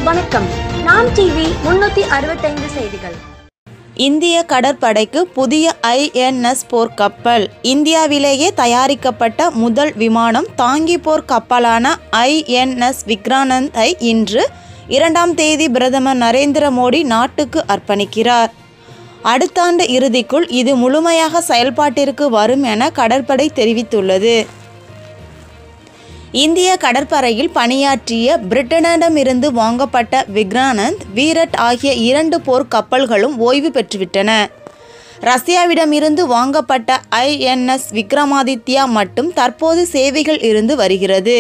வணக்கம் நாம் டிவி முன்னூத்தி அறுபத்தைந்து செய்திகள் இந்திய கடற்படைக்கு புதிய ஐஎன்எஸ் போர் கப்பல் இந்தியாவிலேயே தயாரிக்கப்பட்ட முதல் விமானம் தாங்கி போர் கப்பலான ஐஎன்எஸ் விக்ரானந்தை இன்று இரண்டாம் தேதி பிரதமர் நரேந்திர மோடி நாட்டுக்கு அர்ப்பணிக்கிறார் அடுத்த ஆண்டு இறுதிக்குள் இது முழுமையாக செயல்பாட்டிற்கு வரும் என கடற்படை தெரிவித்துள்ளது இந்திய கடற்படையில் பணியாற்றிய பிரிட்டனிடமிருந்து வாங்கப்பட்ட விக்ரானந்த் வீரட் ஆகிய இரண்டு போர் கப்பல்களும் ஓய்வு பெற்றுவிட்டன ரஷ்யாவிடமிருந்து வாங்கப்பட்ட ஐஎன்எஸ் விக்ரமாதித்யா மட்டும் தற்போது சேவைகள் இருந்து வருகிறது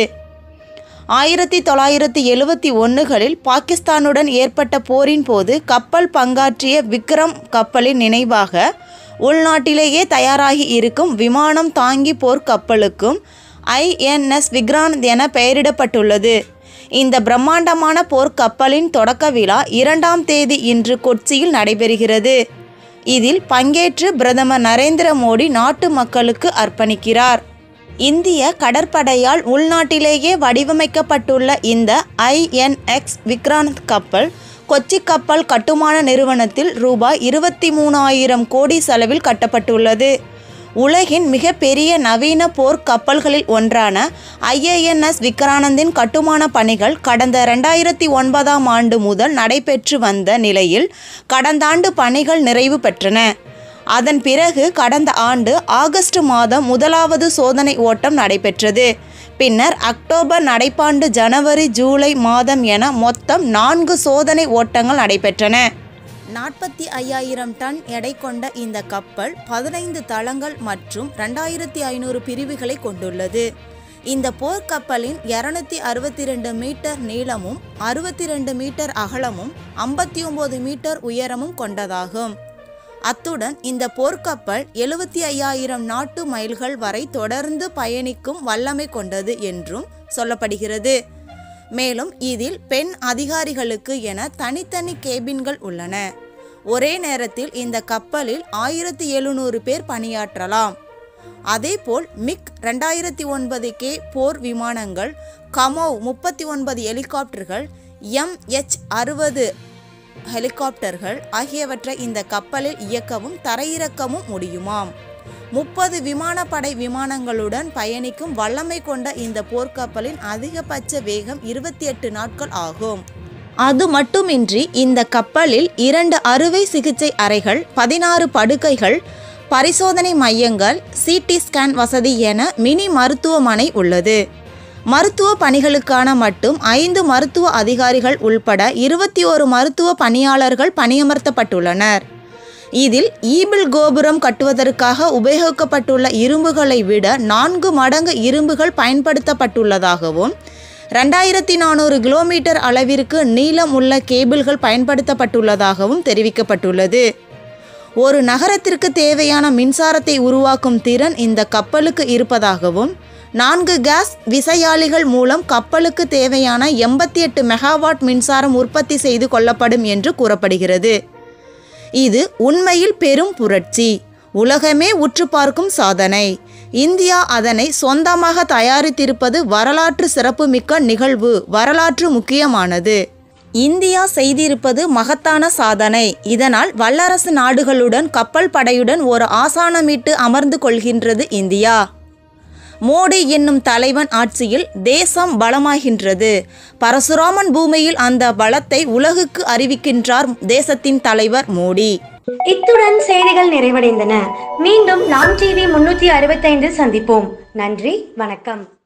ஆயிரத்தி தொள்ளாயிரத்தி எழுவத்தி ஒன்றுகளில் பாகிஸ்தானுடன் ஏற்பட்ட போரின் போது கப்பல் பங்காற்றிய விக்ரம் கப்பலின் நினைவாக உள்நாட்டிலேயே தயாராகி இருக்கும் விமானம் தாங்கி போர் கப்பலுக்கும் ஐஎன்எஸ் விக்ராந்த் என பெயரிடப்பட்டுள்ளது இந்த பிரம்மாண்டமான போர்க்கப்பலின் தொடக்க விழா இரண்டாம் தேதி இன்று கொச்சியில் நடைபெறுகிறது இதில் பங்கேற்று பிரதமர் நரேந்திர மோடி நாட்டு மக்களுக்கு அர்ப்பணிக்கிறார் இந்திய கடற்படையால் உள்நாட்டிலேயே வடிவமைக்கப்பட்டுள்ள இந்த ஐஎன்எக்ஸ் விக்ராந்த் கப்பல் கொச்சி கப்பல் கட்டுமான நிறுவனத்தில் ரூபாய் இருபத்தி மூணாயிரம் கோடி செலவில் கட்டப்பட்டுள்ளது உலகின் மிகப்பெரிய நவீன போர் கப்பல்களில் ஒன்றான ஐஏஎன்எஸ் விக்ரானந்தின் கட்டுமான பணிகள் கடந்த ரெண்டாயிரத்தி ஒன்பதாம் ஆண்டு முதல் நடைபெற்று வந்த நிலையில் கடந்த ஆண்டு பணிகள் நிறைவு பெற்றன அதன் பிறகு கடந்த ஆண்டு ஆகஸ்ட் மாதம் முதலாவது சோதனை ஓட்டம் நடைபெற்றது பின்னர் அக்டோபர் நடைப்பாண்டு ஜனவரி ஜூலை மாதம் என மொத்தம் நான்கு சோதனை ஓட்டங்கள் நடைபெற்றன நாற்பத்தி ஐயாயிரம் டன் எடை கொண்ட இந்த கப்பல் பதினைந்து தளங்கள் மற்றும் ரெண்டாயிரத்தி ஐநூறு பிரிவுகளை கொண்டுள்ளது இந்த போர்க்கப்பலின் இருநூத்தி அறுபத்தி ரெண்டு மீட்டர் நீளமும் அறுபத்தி ரெண்டு மீட்டர் அகலமும் ஐம்பத்தி ஒன்பது மீட்டர் உயரமும் கொண்டதாகும் அத்துடன் இந்த போர்க்கப்பல் எழுபத்தி ஐயாயிரம் நாட்டு மைல்கள் வரை தொடர்ந்து பயணிக்கும் வல்லமை கொண்டது என்றும் சொல்லப்படுகிறது மேலும் இதில் பெண் அதிகாரிகளுக்கு என தனித்தனி கேபின்கள் உள்ளன ஒரே நேரத்தில் இந்த கப்பலில் ஆயிரத்தி எழுநூறு பேர் பணியாற்றலாம் அதேபோல் மிக் ரெண்டாயிரத்தி ஒன்பது கே போர் விமானங்கள் கமோவ் முப்பத்தி ஒன்பது ஹெலிகாப்டர்கள் எம்ஹெச் அறுபது ஹெலிகாப்டர்கள் ஆகியவற்றை இந்த கப்பலில் இயக்கவும் தரையிறக்கவும் முடியுமாம் முப்பது விமானப்படை விமானங்களுடன் பயணிக்கும் வல்லமை கொண்ட இந்த போர்க்கப்பலின் அதிகபட்ச வேகம் இருபத்தி எட்டு நாட்கள் ஆகும் அது மட்டுமின்றி இந்த கப்பலில் இரண்டு அறுவை சிகிச்சை அறைகள் பதினாறு படுக்கைகள் பரிசோதனை மையங்கள் சிடி ஸ்கேன் வசதி என மினி மருத்துவமனை உள்ளது மருத்துவ பணிகளுக்கான மட்டும் ஐந்து மருத்துவ அதிகாரிகள் உள்பட இருபத்தி ஒரு மருத்துவ பணியாளர்கள் பணியமர்த்தப்பட்டுள்ளனர் இதில் ஈபிள் கோபுரம் கட்டுவதற்காக உபயோகிக்கப்பட்டுள்ள இரும்புகளை விட நான்கு மடங்கு இரும்புகள் பயன்படுத்தப்பட்டுள்ளதாகவும் ரெண்டாயிரத்தி நானூறு கிலோமீட்டர் அளவிற்கு நீளம் உள்ள கேபிள்கள் பயன்படுத்தப்பட்டுள்ளதாகவும் தெரிவிக்கப்பட்டுள்ளது ஒரு நகரத்திற்கு தேவையான மின்சாரத்தை உருவாக்கும் திறன் இந்த கப்பலுக்கு இருப்பதாகவும் நான்கு கேஸ் விசையாழிகள் மூலம் கப்பலுக்கு தேவையான எண்பத்தி எட்டு மெகாவாட் மின்சாரம் உற்பத்தி செய்து கொள்ளப்படும் என்று கூறப்படுகிறது இது உண்மையில் பெரும் புரட்சி உலகமே உற்று பார்க்கும் சாதனை இந்தியா அதனை சொந்தமாக தயாரித்திருப்பது வரலாற்று சிறப்புமிக்க நிகழ்வு வரலாற்று முக்கியமானது இந்தியா செய்திருப்பது மகத்தான சாதனை இதனால் வல்லரசு நாடுகளுடன் கப்பல் படையுடன் ஒரு ஆசானமிட்டு அமர்ந்து கொள்கின்றது இந்தியா மோடி என்னும் தலைவன் ஆட்சியில் தேசம் பலமாகின்றது பரசுராமன் பூமியில் அந்த பலத்தை உலகுக்கு அறிவிக்கின்றார் தேசத்தின் தலைவர் மோடி இத்துடன் செய்திகள் நிறைவடைந்தன மீண்டும் நாம் டிவி முன்னூத்தி அறுபத்தைந்து சந்திப்போம் நன்றி வணக்கம்